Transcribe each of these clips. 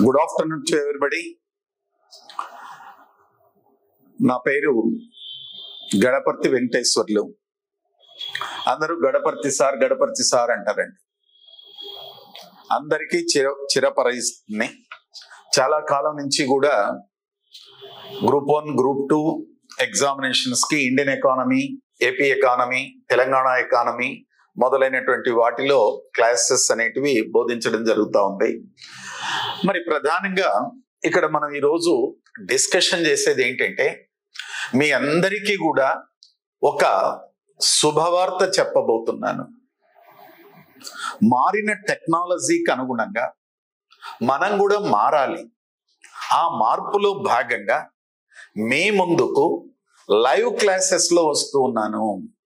good afternoon to everybody నా పేరు గడపర్తి వెంకటేశ్వర్లు అందరూ గడపర్తి సార్ గడపర్తి సార్ అంటారండి అందరికీ చిర చిరపరిస్తుంది చాలా కాలం నుంచి కూడా group one group two examinations కి Indian economy AP economy Telangana economy మొదలైనటువంటి వాటిలో క్లాసెస్ అనేటివి బోధించడం జరుగుతూ ఉంది మరి ప్రధానంగా ఇక్కడ మనం ఈరోజు డిస్కషన్ చేసేది ఏంటంటే మీ అందరికీ కూడా ఒక శుభవార్త చెప్పబోతున్నాను మారిన టెక్నాలజీకి అనుగుణంగా మనం కూడా మారాలి ఆ మార్పులో భాగంగా మీ ముందుకు లైవ్ క్లాసెస్ లో వస్తూ ఉన్నాను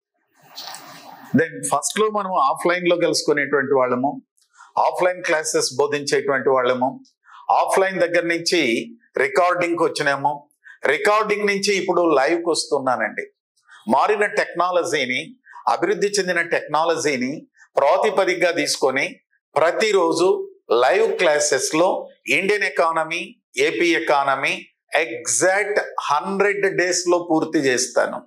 దెన్ ఫస్ట్ లో మనం ఆఫ్లైన్ లో కలుసుకునేటువంటి వాళ్ళము ఆఫ్లైన్ క్లాసెస్ బోధించేటువంటి వాళ్ళము ఆఫ్లైన్ దగ్గర నుంచి రికార్డింగ్ వచ్చినాము రికార్డింగ్ నుంచి ఇప్పుడు లైవ్కి వస్తున్నానండి మారిన టెక్నాలజీని అభివృద్ధి చెందిన టెక్నాలజీని ప్రాతిపదికగా తీసుకొని ప్రతిరోజు లైవ్ క్లాసెస్ లో Indian economy AP economy exact hundred days లో పూర్తి చేస్తాను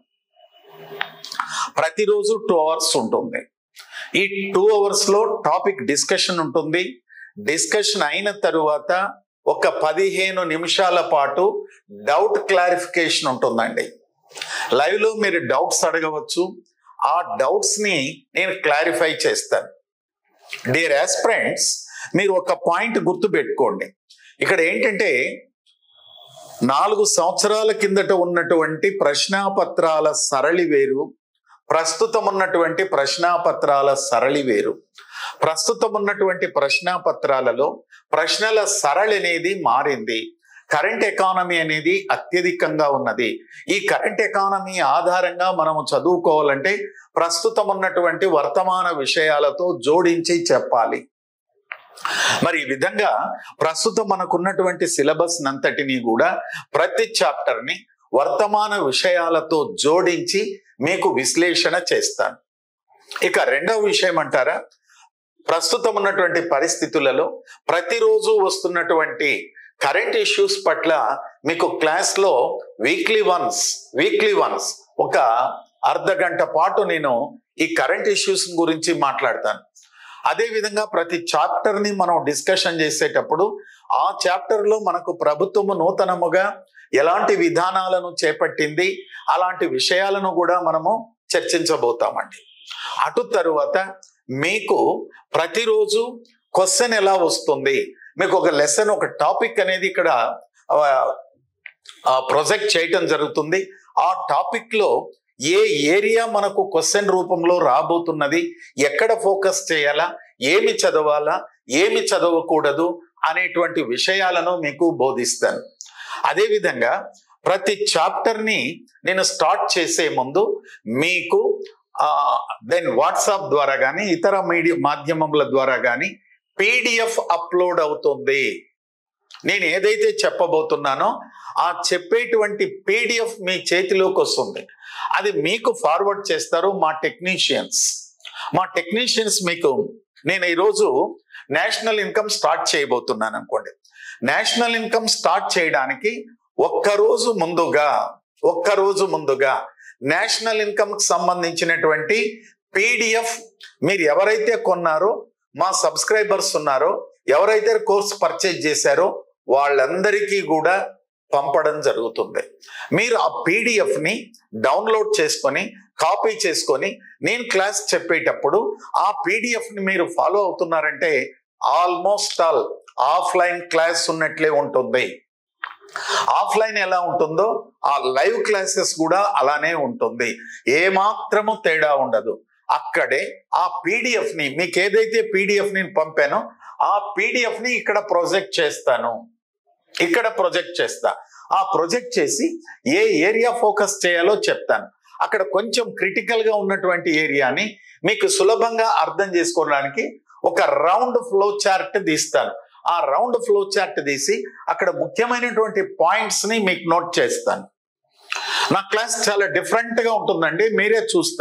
ప్రతిరోజు టూ అవర్స్ ఉంటుంది ఈ టూ అవర్స్ లో టాపిక్ డిస్కషన్ ఉంటుంది డిస్కషన్ అయిన తరువాత ఒక పదిహేను నిమిషాల పాటు డౌట్ క్లారిఫికేషన్ ఉంటుందండి లైవ్ లో మీరు డౌట్స్ అడగవచ్చు ఆ డౌట్స్ ని నేను క్లారిఫై చేస్తాను డియర్ ఆస్పిరెంట్స్ మీరు ఒక పాయింట్ గుర్తు పెట్టుకోండి ఇక్కడ ఏంటంటే నాలుగు సంవత్సరాల కిందట ఉన్నటువంటి ప్రశ్నాపత్రాల సరళి వేరు ప్రస్తుతం ఉన్నటువంటి ప్రశ్నాపత్రాల సరళి వేరు ప్రస్తుతం ఉన్నటువంటి ప్రశ్నాపత్రాలలో ప్రశ్నల సరళి అనేది మారింది కరెంట్ ఎకానమీ అనేది అత్యధికంగా ఉన్నది ఈ కరెంట్ ఎకానమీ ఆధారంగా మనము చదువుకోవాలంటే ప్రస్తుతం ఉన్నటువంటి వర్తమాన విషయాలతో జోడించి చెప్పాలి మరి ఈ విధంగా ప్రస్తుతం మనకున్నటువంటి సిలబస్ నంతటిని కూడా ప్రతి చాప్టర్ ని వర్తమాన విషయాలతో జోడించి మీకు విశ్లేషణ చేస్తాను ఇక రెండవ విషయం అంటారా ప్రస్తుతం ఉన్నటువంటి పరిస్థితులలో ప్రతిరోజు వస్తున్నటువంటి కరెంట్ ఇష్యూస్ పట్ల మీకు క్లాస్ లో వీక్లీ వన్స్ వీక్లీ వన్స్ ఒక అర్ధ గంట పాటు నేను ఈ కరెంట్ ఇష్యూస్ గురించి మాట్లాడతాను అదే విధంగా ప్రతి చాప్టర్ ని మనం డిస్కషన్ చేసేటప్పుడు ఆ చాప్టర్ లో మనకు ప్రభుత్వము నూతనముగా ఎలాంటి విధానాలను చేపట్టింది అలాంటి విషయాలను కూడా మనము చర్చించబోతామండి అటు తరువాత మీకు ప్రతిరోజు క్వశ్చన్ ఎలా వస్తుంది మీకు ఒక లెసన్ ఒక టాపిక్ అనేది ఇక్కడ ప్రొజెక్ట్ చేయటం జరుగుతుంది ఆ టాపిక్ లో ఏ ఏరియా మనకు క్వశ్చన్ రూపంలో రాబోతున్నది ఎక్కడ ఫోకస్ చేయాలా ఏమి చదవాలా ఏమి చదవకూడదు అనేటువంటి విషయాలను మీకు బోధిస్తాను అదేవిధంగా ప్రతి చాప్టర్ ని నేను స్టార్ట్ చేసే ముందు మీకు దెన్ వాట్సాప్ ద్వారా కానీ ఇతర మీడియా మాధ్యమముల ద్వారా కానీ పీడిఎఫ్ అప్లోడ్ అవుతుంది నేను ఏదైతే చెప్పబోతున్నానో ఆ చెప్పేటువంటి పీడిఎఫ్ మీ చేతిలోకి వస్తుంది అది మీకు ఫార్వర్డ్ చేస్తారు మా టెక్నీషియన్స్ మా టెక్నీషియన్స్ మీకు నేను ఈరోజు నేషనల్ ఇన్కమ్ స్టార్ట్ చేయబోతున్నాను అనుకోండి నేషనల్ ఇన్కమ్ స్టార్ట్ చేయడానికి ఒక్కరోజు ముందుగా ఒక్కరోజు ముందుగా నేషనల్ ఇన్కమ్ కి సంబంధించినటువంటి పీడిఎఫ్ మీరు ఎవరైతే కొన్నారో మా సబ్స్క్రైబర్స్ ఉన్నారో ఎవరైతే కోర్స్ పర్చేజ్ చేశారో వాళ్ళందరికీ కూడా పంపడం జరుగుతుంది మీరు ఆ పీడిఎఫ్ ని డౌన్లోడ్ చేసుకొని కాపీ చేసుకొని నేను క్లాస్ చెప్పేటప్పుడు ఆ పీడిఎఫ్ ని మీరు ఫాలో అవుతున్నారంటే ఆల్మోస్ట్ ఆల్ ఆఫ్లైన్ క్లాస్ ఉన్నట్లే ఉంటుంది ఆఫ్లైన్ ఎలా ఉంటుందో ఆ లైవ్ క్లాసెస్ కూడా అలానే ఉంటుంది ఏ మాత్రము తేడా ఉండదు అక్కడే ఆ పీడిఎఫ్ ని మీకు ఏదైతే పీడిఎఫ్ ని పంపానో ఆ పీడిఎఫ్ ని ఇక్కడ ప్రొజెక్ట్ చేస్తాను ఇక్కడ ప్రొజెక్ట్ చేస్తా ఆ ప్రొజెక్ట్ చేసి ఏ ఏరియా ఫోకస్ చేయాలో చెప్తాను అక్కడ కొంచెం క్రిటికల్ గా ఉన్నటువంటి ఏరియాని మీకు సులభంగా అర్థం చేసుకోవడానికి ఒక రౌండ్ ఫ్లో చార్ట్ తీస్తాను ఆ రౌండ్ ఫ్లో చార్ట్ తీసి అక్కడ ముఖ్యమైనటువంటి పాయింట్స్ ని మీకు నోట్ చేస్తాను నా క్లాస్ చాలా డిఫరెంట్ గా ఉంటుందండి మీరే చూస్తారు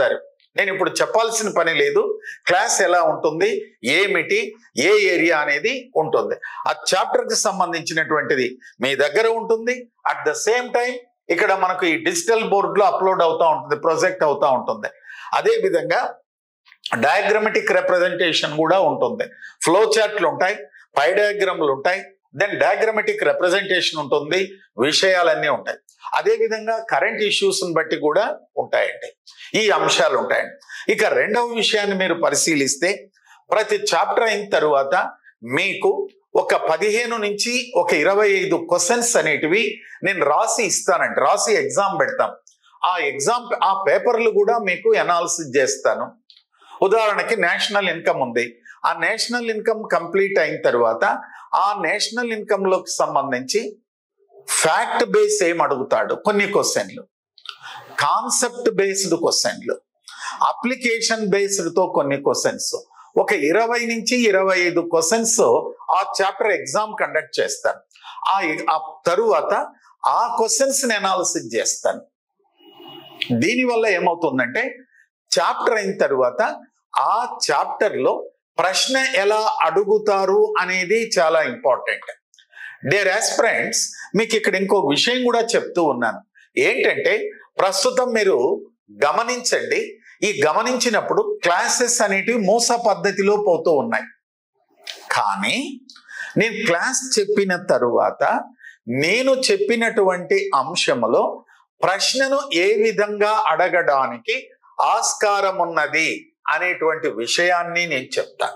నేను ఇప్పుడు చెప్పాల్సిన పని లేదు క్లాస్ ఎలా ఉంటుంది ఏమిటి ఏ ఏరియా అనేది ఉంటుంది ఆ చాప్టర్ కి సంబంధించినటువంటిది మీ దగ్గర ఉంటుంది అట్ ద సేమ్ టైం ఇక్కడ మనకు ఈ డిజిటల్ బోర్డ్ లో అప్లోడ్ అవుతా ఉంటుంది ప్రొజెక్ట్ అవుతా ఉంటుంది అదే విధంగా డయాగ్రమెటిక్ రిప్రజెంటేషన్ కూడా ఉంటుంది ఫ్లో చార్ట్లు ఉంటాయి పై డయాగ్రామ్లు ఉంటాయి దెన్ డయాగ్రమెటిక్ రిప్రజెంటేషన్ ఉంటుంది విషయాలన్నీ ఉంటాయి అదే విధంగా కరెంట్ ఇష్యూస్ బట్టి కూడా ఉంటాయండి ఈ అంశాలు ఉంటాయండి ఇక రెండవ విషయాన్ని మీరు పరిశీలిస్తే ప్రతి చాప్టర్ అయిన తరువాత మీకు ఒక పదిహేను నుంచి ఒక ఇరవై ఐదు క్వశ్చన్స్ అనేటివి నేను రాసి ఇస్తానండి రాసి ఎగ్జామ్ పెడతాం ఆ ఎగ్జామ్ ఆ పేపర్లు కూడా మీకు ఎనాలిసిస్ చేస్తాను ఉదాహరణకి నేషనల్ ఇన్కమ్ ఉంది ఆ నేషనల్ ఇన్కమ్ కంప్లీట్ అయిన తర్వాత ఆ నేషనల్ ఇన్కమ్ లోకి సంబంధించి ఫ్యాక్ట్ బేస్ ఏం అడుగుతాడు కొన్ని క్వశ్చన్లు కాన్సెప్ట్ బేస్డ్ క్వశ్చన్లు అప్లికేషన్ బేస్డ్ తో కొన్ని క్వశ్చన్స్ ఒక ఇరవై నుంచి ఇరవై ఐదు క్వశ్చన్స్ ఆ చాప్టర్ ఎగ్జామ్ కండక్ట్ చేస్తాను ఆ ఆ తరువాత ఆ క్వశ్చన్స్ అనాలిసిస్ చేస్తాను దీనివల్ల ఏమవుతుందంటే చాప్టర్ అయిన తరువాత ఆ చాప్టర్ లో ప్రశ్న ఎలా అడుగుతారు అనేది చాలా ఇంపార్టెంట్ డేర్ ఆస్పిరెంట్స్ మీకు ఇక్కడ ఇంకో విషయం కూడా చెప్తూ ఉన్నాను ఏంటంటే ప్రస్తుతం మీరు గమనించండి ఈ గమనించినప్పుడు క్లాసెస్ అనేటివి మూస పద్ధతిలో పోతూ ఉన్నాయి కానీ నేను క్లాస్ చెప్పిన తరువాత నేను చెప్పినటువంటి అంశములో ప్రశ్నను ఏ విధంగా అడగడానికి ఆస్కారం ఉన్నది అనేటువంటి విషయాన్ని నేను చెప్తాను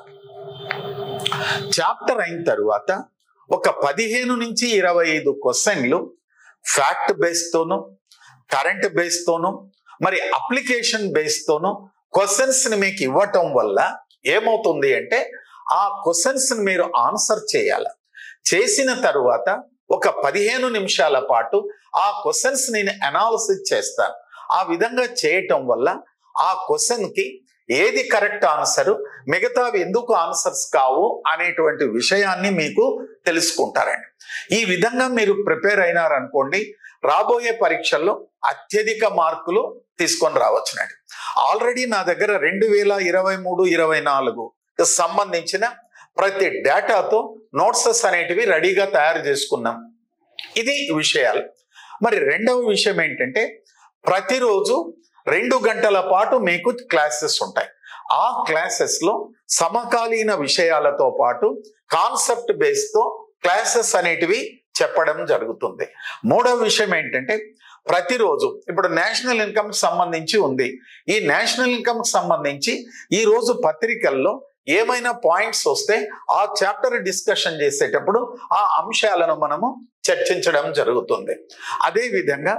చాప్టర్ అయిన తరువాత ఒక పదిహేను నుంచి ఇరవై ఐదు క్వశ్చన్లు ఫ్యాక్ట్ బేస్తోను కరెంట్ బేస్తోను మరి అప్లికేషన్ బేస్తోను క్వశ్చన్స్ ని మీకు ఇవ్వటం వల్ల ఏమవుతుంది అంటే ఆ క్వశ్చన్స్ ని మీరు ఆన్సర్ చేయాలి చేసిన తరువాత ఒక పదిహేను నిమిషాల పాటు ఆ క్వశ్చన్స్ నేను అనాలిసిస్ చేస్తాను ఆ విధంగా చేయటం వల్ల ఆ క్వశ్చన్ కి ఏది కరెక్ట్ ఆన్సర్ మిగతావి ఎందుకు ఆన్సర్స్ కావు అనేటువంటి విషయాన్ని మీకు తెలుసుకుంటారండి ఈ విధంగా మీరు ప్రిపేర్ అయినారనుకోండి రాబోయే పరీక్షల్లో అత్యధిక మార్కులు తీసుకొని రావచ్చునండి ఆల్రెడీ నా దగ్గర రెండు వేల ఇరవై మూడు ఇరవై నాలుగు సంబంధించిన ప్రతి డేటాతో నోట్సెస్ అనేటివి రెడీగా తయారు చేసుకున్నాం ఇది విషయాలు మరి రెండవ విషయం ఏంటంటే ప్రతిరోజు రెండు గంటల పాటు మీకు క్లాసెస్ ఉంటాయి ఆ క్లాసెస్ లో సమకాలీన విషయాలతో పాటు కాన్సెప్ట్ బేస్ తో క్లాసెస్ అనేటివి చెప్పడం జరుగుతుంది మూడవ విషయం ఏంటంటే ప్రతిరోజు ఇప్పుడు నేషనల్ ఇన్కమ్ సంబంధించి ఉంది ఈ నేషనల్ ఇన్కమ్ సంబంధించి ఈ రోజు పత్రికల్లో ఏమైనా పాయింట్స్ వస్తే ఆ చాప్టర్ డిస్కషన్ చేసేటప్పుడు ఆ అంశాలను మనము చర్చించడం జరుగుతుంది అదే విధంగా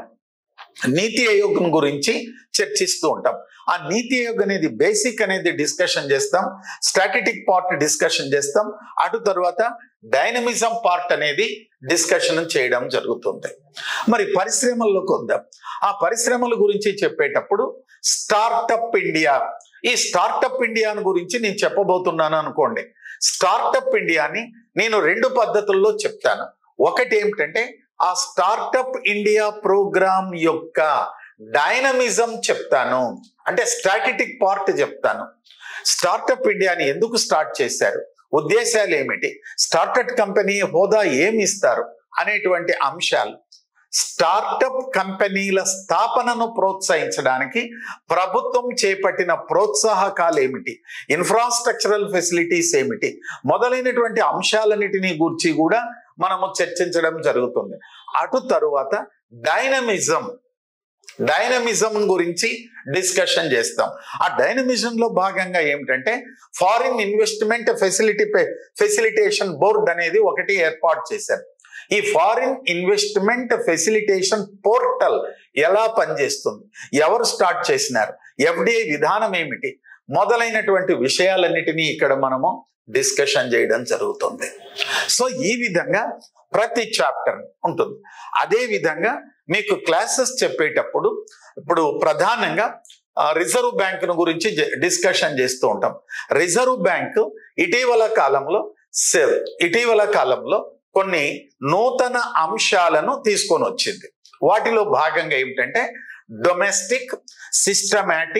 నీతి ఆయోగ్ గురించి చర్చిస్తూ ఉంటాం ఆ నీతి ఆయోగ్ అనేది బేసిక్ అనేది డిస్కషన్ చేస్తాం స్ట్రాటజిక్ పార్ట్ డిస్కషన్ చేస్తాం అటు తర్వాత డైనమిజం పార్ట్ అనేది డిస్కషన్ చేయడం జరుగుతుంది మరి పరిశ్రమల్లోకి వద్దాం ఆ పరిశ్రమల గురించి చెప్పేటప్పుడు స్టార్టప్ ఇండియా ఈ స్టార్టప్ ఇండియాను గురించి నేను చెప్పబోతున్నాను అనుకోండి స్టార్టప్ ఇండియాని నేను రెండు పద్ధతుల్లో చెప్తాను ఒకటి ఏమిటంటే ఆ స్టార్టప్ ఇండియా ప్రోగ్రామ్ యొక్క డైనమిజం చెప్తాను అంటే స్ట్రాటజిక్ పార్ట్ చెప్తాను స్టార్టప్ ఇండియాని ఎందుకు స్టార్ట్ చేశారు ఉద్దేశాలు ఏమిటి స్టార్టప్ కంపెనీ హోదా ఏమి ఇస్తారు అనేటువంటి అంశాలు స్టార్టప్ కంపెనీల స్థాపనను ప్రోత్సహించడానికి ప్రభుత్వం చేపట్టిన ప్రోత్సాహకాలు ఏమిటి ఇన్ఫ్రాస్ట్రక్చరల్ ఫెసిలిటీస్ ఏమిటి మొదలైనటువంటి అంశాలన్నిటినీ గురించి కూడా మనము చర్చించడం జరుగుతుంది అటు తరువాత డైనమిజం డైనమిజం గురించి డిస్కషన్ చేస్తాం ఆ డైనమిజం లో భాగంగా ఏమిటంటే foreign investment facility facilitation board అనేది ఒకటి ఏర్పాటు చేశారు ఈ ఫారిన్ ఇన్వెస్ట్మెంట్ ఫెసిలిటేషన్ పోర్టల్ ఎలా పనిచేస్తుంది ఎవరు స్టార్ట్ చేసినారు ఎఫ్డిఐ విధానం ఏమిటి మొదలైనటువంటి విషయాలన్నిటినీ ఇక్కడ మనము డిస్కషన్ చేయడం జరుగుతుంది సో ఈ విధంగా ప్రతి చాప్టర్ ఉంటుంది అదే విధంగా మీకు క్లాసెస్ చెప్పేటప్పుడు ఇప్పుడు ప్రధానంగా రిజర్వ్ బ్యాంకును గురించి డిస్కషన్ చేస్తూ ఉంటాం రిజర్వ్ బ్యాంక్ ఇటీవల కాలంలో ఇటీవల కాలంలో కొన్ని నూతన అంశాలను తీసుకొని వచ్చింది వాటిలో భాగంగా ఏమిటంటే డొమెస్టిక్ సిస్టమాటిక్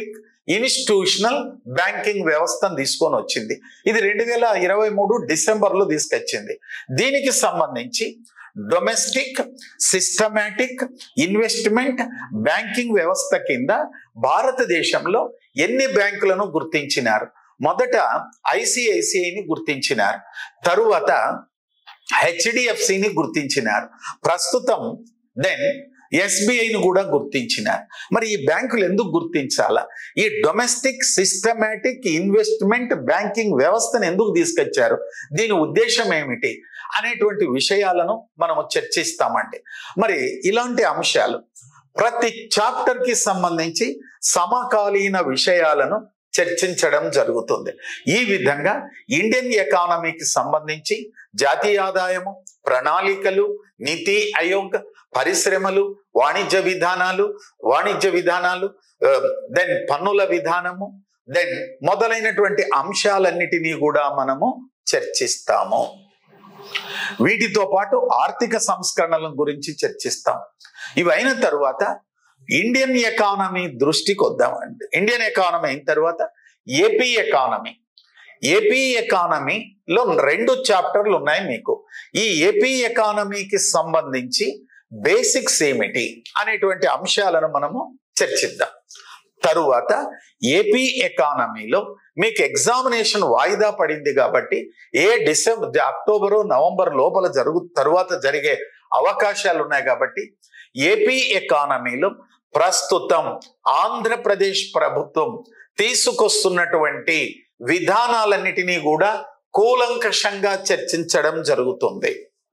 ఇన్స్టిట్యూషనల్ బ్యాంకింగ్ వ్యవస్థను తీసుకొని వచ్చింది ఇది రెండు వేల ఇరవై మూడు డిసెంబర్లో తీసుకొచ్చింది దీనికి సంబంధించి డొమెస్టిక్ సిస్టమాటిక్ ఇన్వెస్ట్మెంట్ బ్యాంకింగ్ వ్యవస్థ కింద భారతదేశంలో ఎన్ని బ్యాంకులను గుర్తించినారు మొదట ఐసిఐసిఐని గుర్తించినారు తరువాత హెచ్డిఎఫ్సిని గుర్తించినారు ప్రస్తుతం దెన్ ఎస్బీఐని కూడా గుర్తించినారు మరి ఈ బ్యాంకులు ఎందుకు గుర్తించాలా ఈ డొమెస్టిక్ సిస్టమాటిక్ ఇన్వెస్ట్మెంట్ బ్యాంకింగ్ వ్యవస్థను ఎందుకు తీసుకొచ్చారు దీని ఉద్దేశం ఏమిటి అనేటువంటి విషయాలను మనము చర్చిస్తామండి మరి ఇలాంటి అంశాలు ప్రతి చాప్టర్ కి సంబంధించి సమకాలీన విషయాలను చర్చించడం జరుగుతుంది ఈ విధంగా ఇండియన్ ఎకానమీకి సంబంధించి జాతీయ ఆదాయము ప్రణాళికలు నీతి ఆయోగ్ పరిశ్రమలు వాణిజ్య విధానాలు వాణిజ్య విధానాలు దెన్ పన్నుల విధానము దెన్ మొదలైనటువంటి అంశాలన్నిటినీ కూడా మనము చర్చిస్తాము వీటితో పాటు ఆర్థిక సంస్కరణల గురించి చర్చిస్తాం ఇవి అయిన తర్వాత ఇండియన్ ఎకానమీ దృష్టికి వద్దామండి ఇండియన్ ఎకానమీ అయిన తర్వాత ఏపీ ఎకానమీ ఏపీ ఎకానమీలో రెండు చాప్టర్లు ఉన్నాయి మీకు ఈ ఏపీ ఎకానమీకి సంబంధించి బేసిక్స్ ఏమిటి అనేటువంటి అంశాలను మనము చర్చిద్దాం తరువాత ఏపీ ఎకానమీలో మీకు ఎగ్జామినేషన్ వాయిదా పడింది కాబట్టి ఏ డిసెంబర్ అక్టోబరు నవంబర్ లోపల జరుగు తరువాత జరిగే అవకాశాలు ఉన్నాయి కాబట్టి ఏపీ ఎకానమీలో ప్రస్తుతం ఆంధ్రప్రదేశ్ ప్రభుత్వం తీసుకొస్తున్నటువంటి విధానాలన్నిటినీ కూడా కూలంకషంగా చర్చించడం జరుగుతుంది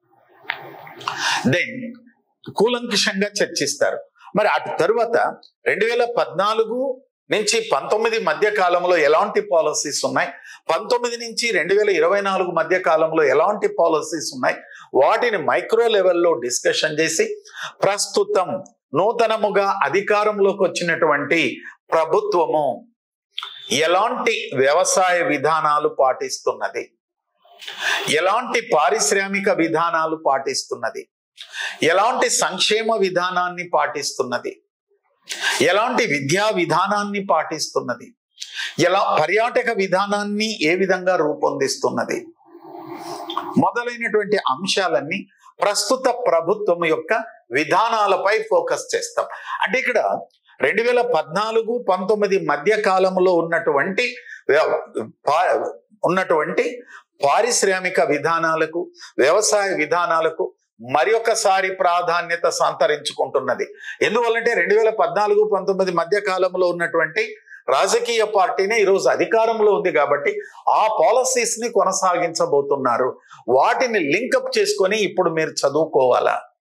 దెన్ కూలంకషంగా చర్చిస్తారు మరి అటు తరువాత రెండు వేల పద్నాలుగు నుంచి పంతొమ్మిది మధ్య కాలంలో ఎలాంటి పాలసీస్ ఉన్నాయి పంతొమ్మిది నుంచి రెండు వేల ఇరవై నాలుగు మధ్య కాలంలో ఎలాంటి పాలసీస్ ఉన్నాయి వాటిని మైక్రో లెవెల్లో డిస్కషన్ చేసి ప్రస్తుతం నూతనముగా అధికారంలోకి వచ్చినటువంటి ప్రభుత్వము ఎలాంటి వ్యవసాయ విధానాలు పాటిస్తున్నది ఎలాంటి పారిశ్రామిక విధానాలు పాటిస్తున్నది ఎలాంటి సంక్షేమ విధానాన్ని పాటిస్తున్నది ఎలాంటి విద్యా విధానాన్ని పాటిస్తున్నది ఎలా పర్యాటక విధానాన్ని ఏ విధంగా రూపొందిస్తున్నది మొదలైనటువంటి అంశాలన్నీ ప్రస్తుత ప్రభుత్వం యొక్క విధానాలపై ఫోకస్ చేస్తాం అంటే ఇక్కడ రెండు వేల పద్నాలుగు పంతొమ్మిది మధ్య కాలంలో ఉన్నటువంటి ఉన్నటువంటి పారిశ్రామిక విధానాలకు వ్యవసాయ విధానాలకు మరి ఒకసారి ప్రాధాన్యత సంతరించుకుంటున్నది ఎందువల్లంటే రెండు వేల పద్నాలుగు పంతొమ్మిది మధ్య కాలంలో ఉన్నటువంటి రాజకీయ పార్టీనే ఈరోజు అధికారంలో ఉంది కాబట్టి ఆ పాలసీస్ ని కొనసాగించబోతున్నారు వాటిని లింకప్ చేసుకొని ఇప్పుడు మీరు చదువుకోవాలా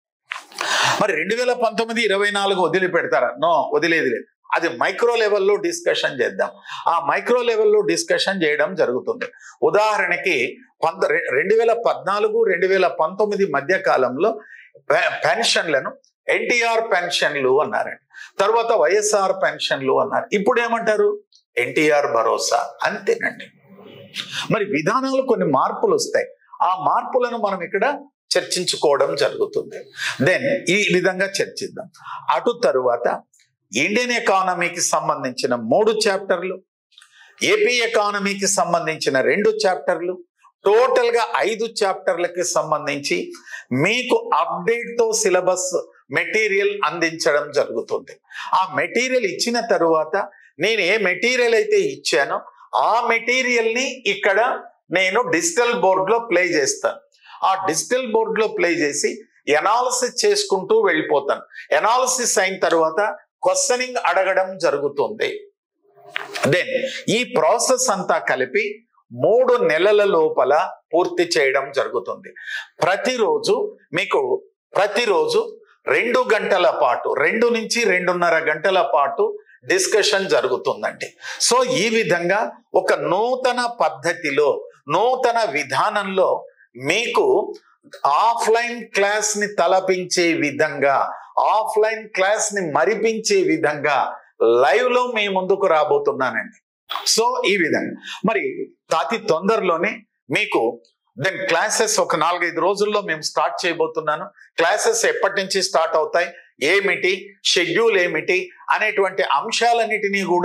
మరి రెండు వేల పంతొమ్మిది ఇరవై నాలుగు వదిలిపెడతారా నో వదిలేది లేదు అది మైక్రో లెవెల్లో డిస్కషన్ చేద్దాం ఆ మైక్రో లెవెల్లో డిస్కషన్ చేయడం జరుగుతుంది ఉదాహరణకి పంత రెండు వేల పద్నాలుగు రెండు వేల పంతొమ్మిది మధ్య కాలంలో పెన్షన్లను ఎన్టీఆర్ పెన్షన్లు అన్నారండి తర్వాత వైఎస్ఆర్ పెన్షన్లు అన్నారు ఇప్పుడు ఏమంటారు ఎన్టీఆర్ భరోసా అంతేనండి మరి విధానాలు కొన్ని మార్పులు వస్తాయి ఆ మార్పులను మనం ఇక్కడ చర్చించుకోవడం జరుగుతుంది దెన్ ఈ విధంగా చర్చిద్దాం అటు తరువాత ఇండియన్ ఎకానమీకి సంబంధించిన మూడు చాప్టర్లు ఏపీ ఎకానమీకి సంబంధించిన రెండు చాప్టర్లు టోటల్ గా ఐదు చాప్టర్లకి సంబంధించి మీకు అప్డేట్ తో సిలబస్ మెటీరియల్ అందించడం జరుగుతుంది ఆ మెటీరియల్ ఇచ్చిన తరువాత నేను ఏ మెటీరియల్ అయితే ఇచ్చానో ఆ మెటీరియల్ ని ఇక్కడ నేను డిజిటల్ బోర్డులో ప్లే చేస్తాను ఆ డిజిటల్ బోర్డులో ప్లే చేసి ఎనాలిసిస్ చేసుకుంటూ వెళ్ళిపోతాను ఎనాలిసిస్ అయిన తర్వాత క్వశ్చనింగ్ అడగడం జరుగుతుంది దెన్ ఈ ప్రాసెస్ అంతా కలిపి మూడు నెలల లోపల పూర్తి చేయడం జరుగుతుంది ప్రతిరోజు మీకు ప్రతిరోజు రెండు గంటల పాటు రెండు నుంచి రెండున్నర గంటల పాటు డిస్కషన్ జరుగుతుందండి సో ఈ విధంగా ఒక నూతన పద్ధతిలో నూతన విధానంలో మీకు ఆఫ్లైన్ క్లాస్ ని తలపించే విధంగా ఆఫ్లైన్ క్లాస్ ని మరిపించే విధంగా లైవ్ లో మీ ముందుకు రాబోతున్నానండి సో ఈ విధంగా మరి అతి తొందరలోనే మీకు దెన్ క్లాసెస్ ఒక నాలుగైదు రోజుల్లో మేము స్టార్ట్ చేయబోతున్నాను క్లాసెస్ ఎప్పటి నుంచి స్టార్ట్ అవుతాయి ఏమిటి షెడ్యూల్ ఏమిటి అనేటువంటి అంశాలన్నిటినీ కూడా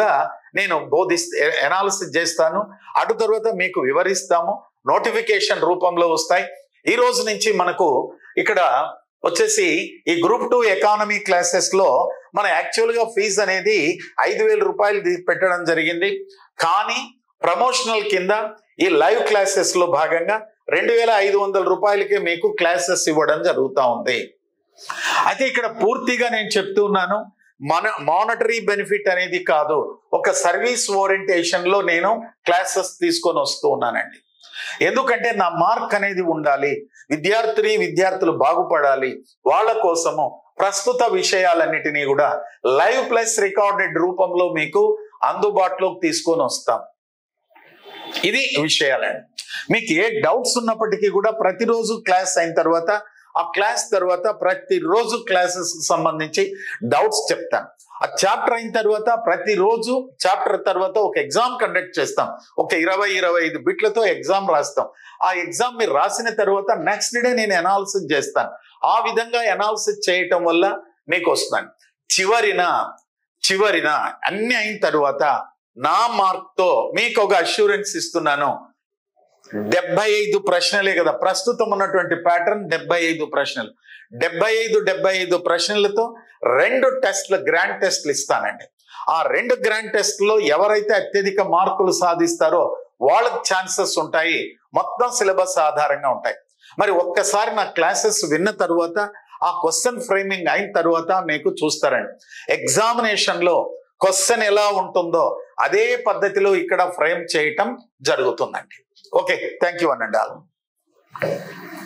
నేను బోధిస్తే ఎనాలిసిస్ చేస్తాను అటు తర్వాత మీకు వివరిస్తాము నోటిఫికేషన్ రూపంలో వస్తాయి ఈ రోజు నుంచి మనకు ఇక్కడ వచ్చేసి ఈ గ్రూప్ టూ ఎకానమీ క్లాసెస్ లో మన యాక్చువల్ గా ఫీజు అనేది ఐదు వేల రూపాయలు తీ- పెట్టడం జరిగింది కానీ ప్రమోషనల్ కింద ఈ లైవ్ క్లాసెస్ లో భాగంగా రెండు వేల ఐదు వందల రూపాయలకే మీకు క్లాసెస్ ఇవ్వడం జరుగుతూ ఉంది అయితే ఇక్కడ పూర్తిగా నేను చెప్తున్నాను మన మానిటరీ బెనిఫిట్ అనేది కాదు ఒక సర్వీస్ ఓరియంటేషన్ లో నేను క్లాసెస్ తీసుకొని వస్తూ ఉన్నానండి ఎందుకంటే నా మార్క్ అనేది ఉండాలి విద్యార్థిని విద్యార్థులు బాగుపడాలి వాళ్ళ కోసము ప్రస్తుత విషయాలన్నిటినీ కూడా లైవ్ ప్లస్ రికార్డెడ్ రూపంలో మీకు అందుబాటులోకి తీసుకొని వస్తాం ఇది విషయాలండి మీకు ఏ డౌట్స్ ఉన్నప్పటికీ కూడా ప్రతిరోజు క్లాస్ అయిన తర్వాత ఆ క్లాస్ తర్వాత ప్రతిరోజు క్లాసెస్ సంబంధించి డౌట్స్ చెప్తాను ఆ చాప్టర్ అయిన తర్వాత ప్రతిరోజు చాప్టర్ తర్వాత ఒక ఎగ్జామ్ కండక్ట్ చేస్తాం ఒక ఇరవై ఇరవై ఐదు బిట్లతో ఎగ్జామ్ రాస్తాం ఆ ఎగ్జామ్ మీరు రాసిన తర్వాత నెక్స్ట్ డే నేను ఎనాలిసిస్ చేస్తాను ఆ విధంగా ఎనాలిసిస్ చేయటం వల్ల మీకు వస్తున్నాను చివరిన చివరిన అన్ని అయిన తర్వాత నా మార్క్ తో మీకు ఒక అష్యూరెన్స్ ఇస్తున్నాను డెబ్బై ఐదు ప్రశ్నలే కదా ప్రస్తుతం ఉన్నటువంటి ప్యాటర్న్ డెబ్బై ఐదు ప్రశ్నలు డెబ్బై ఐదు డెబ్బై ఐదు ప్రశ్నలతో రెండు టెస్ట్లు గ్రాండ్ టెస్ట్లు ఇస్తానండి ఆ రెండు గ్రాండ్ టెస్ట్లో ఎవరైతే అత్యధిక మార్కులు సాధిస్తారో వాళ్ళకి ఛాన్సెస్ ఉంటాయి మొత్తం సిలబస్ ఆధారంగా ఉంటాయి మరి ఒక్కసారి నా క్లాసెస్ విన్న తర్వాత ఆ క్వశ్చన్ ఫ్రేమింగ్ అయిన తర్వాత మీకు చూస్తారండి ఎగ్జామినేషన్ లో క్వశ్చన్ ఎలా ఉంటుందో అదే పద్ధతిలో ఇక్కడ ఫ్రేమ్ చేయటం జరుగుతుందండి ఓకే థ్యాంక్ యూ అనండి ఆల్